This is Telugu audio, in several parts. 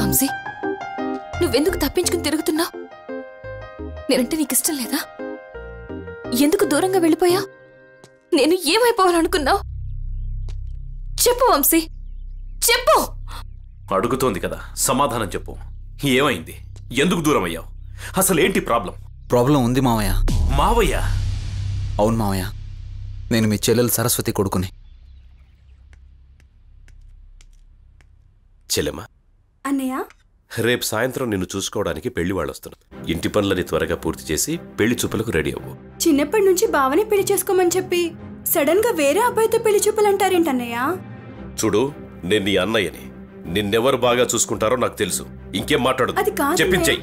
వంశీ నువ్వెందుకు తప్పించుకుని తిరుగుతున్నావు నేనంటే నీకు ఇష్టం లేదా ఎందుకు దూరంగా వెళ్ళిపోయా నేను ఏమైపోవాలనుకున్నావు చెప్పు వంశీ చెప్పు అడుగుతోంది కదా సమాధానం చెప్పు ఏమైంది ఎందుకు దూరం అయ్యావు అసలు ఏంటి ప్రాబ్లం ప్రాబ్లం ఉంది మావయ్య మావయ్య అవును మావయ్య నేను మీ చెల్లెలు సరస్వతి కొడుకుని చెల్లెమ్మా అన్నయ్య రేపు సాయంత్రం నిన్ను చూసుకోవడానికి పెళ్లి వాళ్ళు వస్తున్నారు ఇంటి పనులని త్వరగా పూర్తి చేసి పెళ్లి చూపులకు రెడీ అవ్వు చిన్నప్పటి నుంచి బావని పెళ్లి చేసుకోమని చెప్పి సడన్ గా వేరే అబ్బాయితో పెళ్లి చూపులు అంటారేంటన్నయ్య చూడు నేను నీ అన్నయ్యని నిన్నెవరు బాగా చూసుకుంటారో నాకు తెలుసు ఇంకేం మాట్లాడదు అది కాదు చెప్పించేయి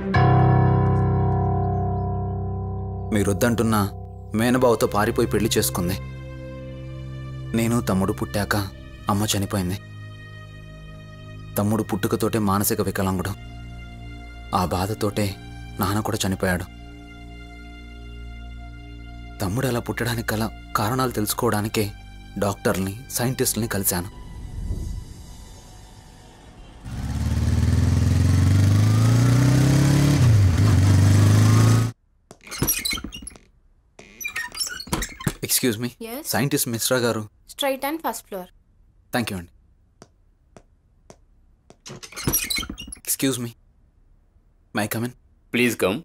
మీరొద్దంటున్నా మేనబావతో పారిపోయి పెళ్లి చేసుకుంది నేను తమ్ముడు పుట్టాక అమ్మ చనిపోయింది తమ్ముడు పుట్టుకతోటే మానసిక వికలాంగుడు ఆ బాధతోటే నాన్న కూడా చనిపోయాడు తమ్ముడు అలా పుట్టడానికి గల కారణాలు తెలుసుకోవడానికే డాక్టర్ని సైంటిస్టుల్ని కలిశాను excuse me Yes? Scientist Mishra గారు straight and first floor thank you అండి excuse me may come in please come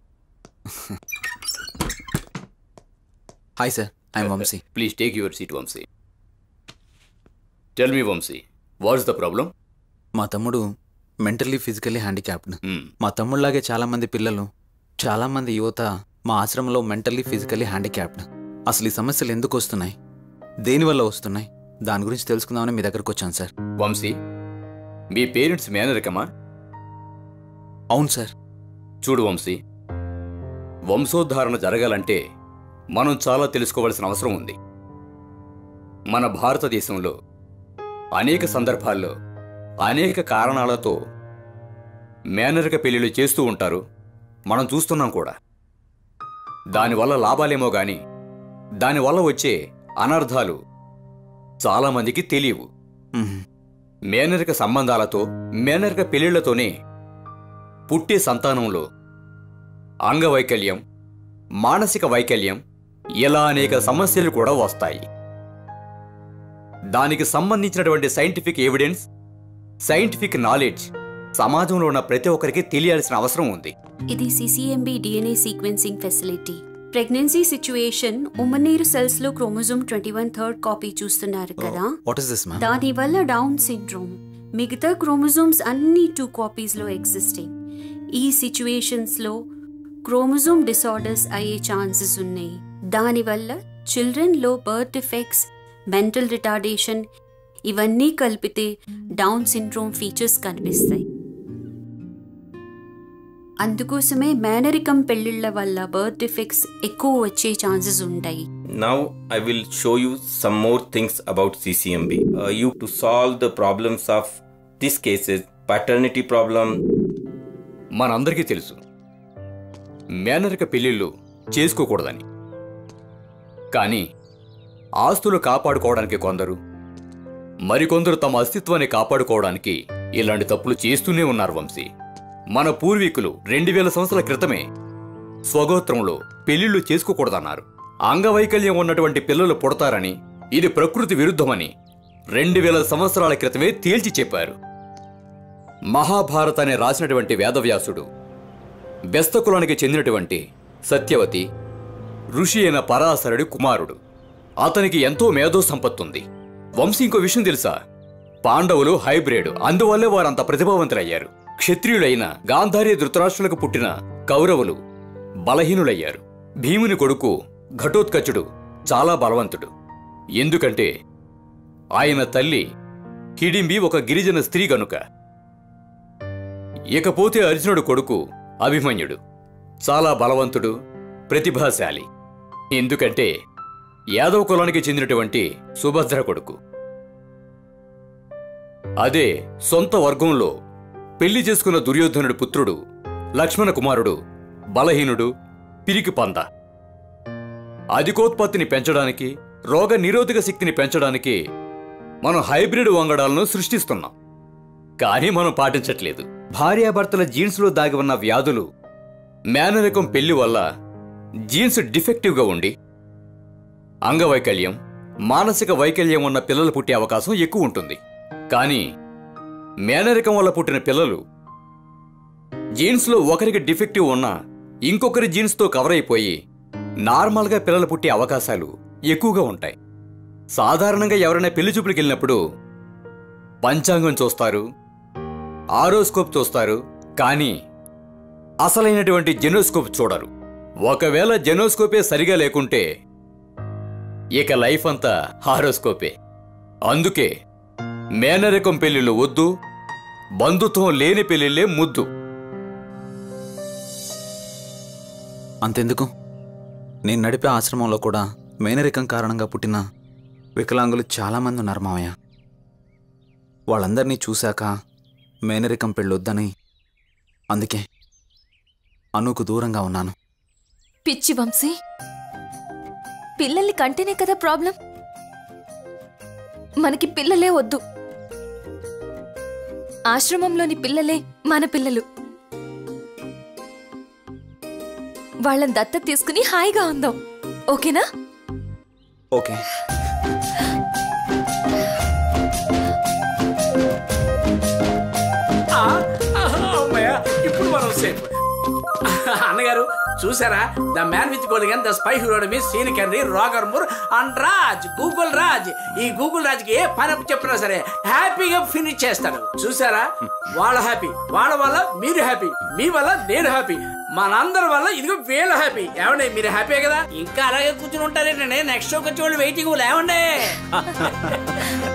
hi sir I'm Vamshi please take your seat Vamshi tell me Vamshi what's the problem మా తమ్ముడు మెంటల్లీ ఫిజికల్లీ హ్యాండిక్యాప్డ్ మా తమ్ముళ్ళలాగే చాలామంది పిల్లలు చాలామంది యువత మా ఆశ్రమంలో మెంటల్లీ ఫిజికల్లీ హ్యాండిక్యాప్డ్ అసలు ఈ సమస్యలు ఎందుకు వస్తున్నాయి దేనివల్ల వస్తున్నాయి దాని గురించి తెలుసుకుందామని మీ దగ్గరకు వచ్చాను సార్ వంశీ మీ పేరెంట్స్ మేనరికమా అవును సార్ చూడు వంశీ వంశోద్ధారణ జరగాలంటే మనం చాలా తెలుసుకోవాల్సిన అవసరం ఉంది మన భారతదేశంలో అనేక సందర్భాల్లో అనేక కారణాలతో మేనరిక పెళ్లిళ్ళు చేస్తూ ఉంటారు మనం చూస్తున్నాం కూడా దానివల్ల లాభాలేమో గాని దానివల్ల వచ్చే అనర్థాలు చాలామందికి తెలియవు మేనరిక సంబంధాలతో మేనరిక పెళ్లిళ్లతోనే పుట్టే సంతానంలో అంగవైకల్యం మానసిక వైకల్యం ఇలా అనేక సమస్యలు కూడా వస్తాయి దానికి సంబంధించినటువంటి సైంటిఫిక్ ఎవిడెన్స్ సైంటిఫిక్ నాలెడ్జ్ సమాజంలో ఉన్న ప్రతి ఒక్కరికి తెలియాల్సిన అవసరం ఉంది ఇది CCMB DNA sequencing facility pregnancy situation ఉమ్మనీరు సెల్స్ లో chromosome twenty one third copy చూస్తున్నారు కదా వాట్ ఇస్ దిస్ మ్యామ్ దాని వల్ల డౌన్ సిండ్రోమ్ మిగతా క్రోమోజోమ్స్ అన్ని టూ కాపీస్ లో ఎగ్జిస్టింగ్ ఈ సిచ్యుయేషన్స్ లో క్రోమోజోమ్ డిసార్డర్స్ అయ్యే ఛాన్సెస్ ఉన్నాయి దానివల్ల children low birth defects mental retardation ఇవన్నీ కలిపితే డౌన్ సిండ్రోమ్ ఫీచర్స్ కనిపిస్తాయి అందుకోసమే మేనరికం పెళ్లిళ్ల వల్ల బర్త్ డిఫెక్ట్స్ ఎక్కువ వచ్చే ఛాన్సెస్ ఉంటాయి Now I will show you some more things about CCMB. Uh, you to solve the problems of these cases, paternity problem. మనందరికీ తెలుసు మేనరిక పెళ్లిళ్ళు చేసుకోకూడదని కానీ ఆస్తులు కాపాడుకోవడానికి కొందరు మరికొందరు తమ అస్తిత్వాన్ని కాపాడుకోవడానికి ఇలాంటి తప్పులు చేస్తూనే ఉన్నారు వంశీ మన పూర్వీకులు రెండు వేల సంవత్సరాల క్రితమే స్వగోత్రంలో పెళ్లిళ్లు చేసుకోకూడదన్నారు అంగవైకల్యం ఉన్నటువంటి పిల్లలు పుడతారని ఇది ప్రకృతి విరుద్ధమని రెండు వేల సంవత్సరాల క్రితమే తేల్చి చెప్పారు మహాభారతాన్ని రాసినటువంటి వేదవ్యాసుడు బెస్త కులానికి చెందినటువంటి సత్యవతి ఋషి అయిన పరాశరుడి కుమారుడు అతనికి ఎంతో మేధో సంపత్తుంది వంశీ ఇంకో విషయం తెలుసా పాండవులు హైబ్రిడ్ అందువల్లే వారంత ప్రతిభావంతులయ్యారు క్షత్రియులైన గాంధారి ధృతరాష్ట్రులకు పుట్టిన కౌరవులు బలహీనులయ్యారు భీముని కొడుకు ఘటోత్కచుడు చాలా బలవంతుడు ఎందుకంటే ఆయన తల్లి హిడింబి ఒక గిరిజన స్త్రీ గనుక ఇకపోతే అర్జునుడు కొడుకు అభిమన్యుడు చాలా బలవంతుడు ప్రతిభాశాలి ఎందుకంటే యాదవ కులానికి చెందినటువంటి సుభద్ర కొడుకు అదే సొంత వర్గంలో పెళ్లి చేసుకున్న దుర్యోధనుడి పుత్రుడు లక్ష్మణ కుమారుడు బలహీనుడు పిరికి పంద అధికోత్పత్తిని పెంచడానికి రోగ నిరోధక శక్తిని పెంచడానికి మనం హైబ్రిడ్ వంగడాలను సృష్టిస్తున్నాం కానీ మనం పాటించట్లేదు భార్యాభర్తల జీన్స్లో దాగి ఉన్న వ్యాధులు మేనరికం పెళ్లి వల్ల జీన్స్ డిఫెక్టివ్గా ఉండి అంగవైకల్యం మానసిక వైకల్యం ఉన్న పిల్లలు పుట్టే అవకాశం ఎక్కువ ఉంటుంది కానీ మేనరికం వల్ల పుట్టిన పిల్లలు జీన్స్లో ఒకరికి డిఫెక్టివ్ ఉన్నా ఇంకొకరి జీన్స్తో కవర్ అయిపోయి నార్మల్గా పిల్లలు పుట్టే అవకాశాలు ఎక్కువగా ఉంటాయి సాధారణంగా ఎవరైనా పెళ్లి చూపులకు వెళ్ళినప్పుడు పంచాంగం చూస్తారు ఆరోస్కోప్ చూస్తారు కానీ అసలైనటువంటి జెనోస్కోప్ చూడరు ఒకవేళ జెనోస్కోపే సరిగా లేకుంటే ఇక లైఫ్ అంతా హారోస్కోపే అందుకే మేనరికం పెళ్లిళ్ళు వద్దు బంధుత్వం లేని పెళ్లిళ్ళే ముద్దు అంతెందుకు నేను నడిపే ఆశ్రమంలో కూడా మేనరికం కారణంగా పుట్టిన వికలాంగులు చాలామంది ఉన్నారు మావయ్య వాళ్ళందరినీ చూశాక మేనరికం పెళ్ళొద్దని అందుకే అనుకు దూరంగా ఉన్నాను పిచ్చి వంశీ పిల్లల్ని కంటేనే కదా ప్రాబ్లం మనకి పిల్లలే వద్దు ఆశ్రమంలోని పిల్లలే మన పిల్లలు వాళ్ళని దత్త తీసుకుని హాయిగా ఉందాం ఓకేనా ఓకే ఆ, ఆహా, అమ్మయ్య ఇప్పుడు మనం సేఫ్ అన్నగారు చూసారా the man with gold gun the spy hero మీ Sean Kerry Roger Moore and Raj Google Raj ఈ గూగుల్ రాజ్ కి ఏ పని అప్పు చెప్పినా సరే హ్యాపీగా ఫినిష్ చేస్తాడు చూసారా వాళ్ళ హ్యాపీ వాళ్ళ వల్ల మీరు హ్యాపీ మీ వల్ల నేను హ్యాపీ మనందరి వల్ల ఇదిగో వీళ్ళ హ్యాపీ ఏమండి మీరు హ్యాపీ కదా ఇంకా అలాగే కూర్చుని ఉంటారేంటండి నెక్స్ట్ షోకి వచ్చి వాళ్ళు వెయిటింగ్ లేవండి